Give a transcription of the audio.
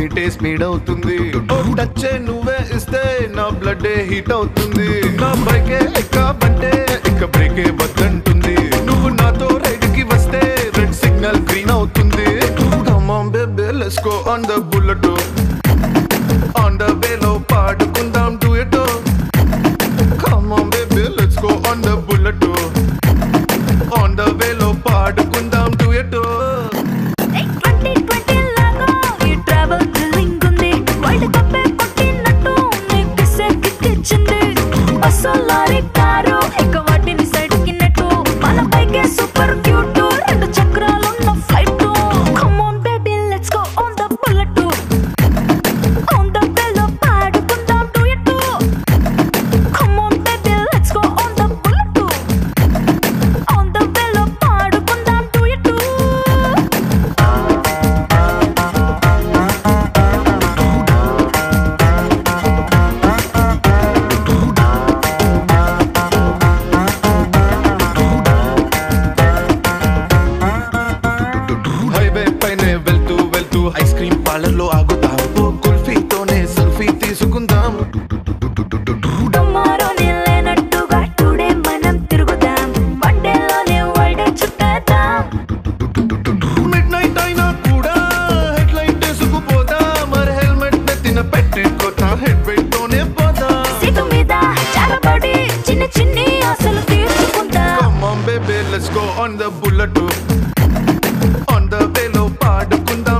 బీటే speed అవుతుంది touch నువ్వే ఇస్తే నా బ్లడ్ హీట్ అవుతుంది నా బైకే ఎక్కాబంటే ఇక బ్రేకే వద్దంటుంది నువ్వు నాతో రైడ్ కి వస్తే రెడ్ సిగ్నల్ గ్రీన్ అవుతుంది baby let's go on the bullet on the వేలో పాడుకుందాం duet come on baby let's go on the bullet on the వేలో పాడుకుందాం డూయట్ ట్వంటీ ట్వంటీ లాగా ఈ ట్రావెల్ థ్రిల్లింగ్ ఉంది వరల్డ్ కప్ కొట్టినట్టు నీకు సెక్కిచ్చింది బస్సు లారీ కారు ఇక వాటిని సైడ్ కిన్నట్టు మన బైకే సూపర్ క్యూట్ రెండు చక్రాలున్న flight come on baby let's go on the bullet on the బెల్లో పాడుకుందాం duet come on baby let's go on the bullet on the బెల్లో పాడుకుందాం డూయట్ హైవే పైనే వెళ్తూ వెళ్తూ ఐస్ క్రీమ్ పార్లర్ లో ఆగుతాం ఓ కుల్ఫీతోనే సెల్ఫీ తీసుకుందాం టుమారోనే లేనట్టుగా టుడే మనం తిరుగుదాం వన్డేలోనే వరల్డ్ చుట్టేద్దాం మిడ్ నైట్ అయినా కూడా హెడ్ లైట్ వేసుకుపోతా మరి హెల్మెట్ నెత్తిన పెట్టుకోతా హెడ్ వెయిట్ తోనే పోతా సీటు మీద చాలబడి చిన్న చిన్ని ఆశలు తీర్చుకుందాం come on baby let's go on the bullet on the వేలో పాడుకుందాం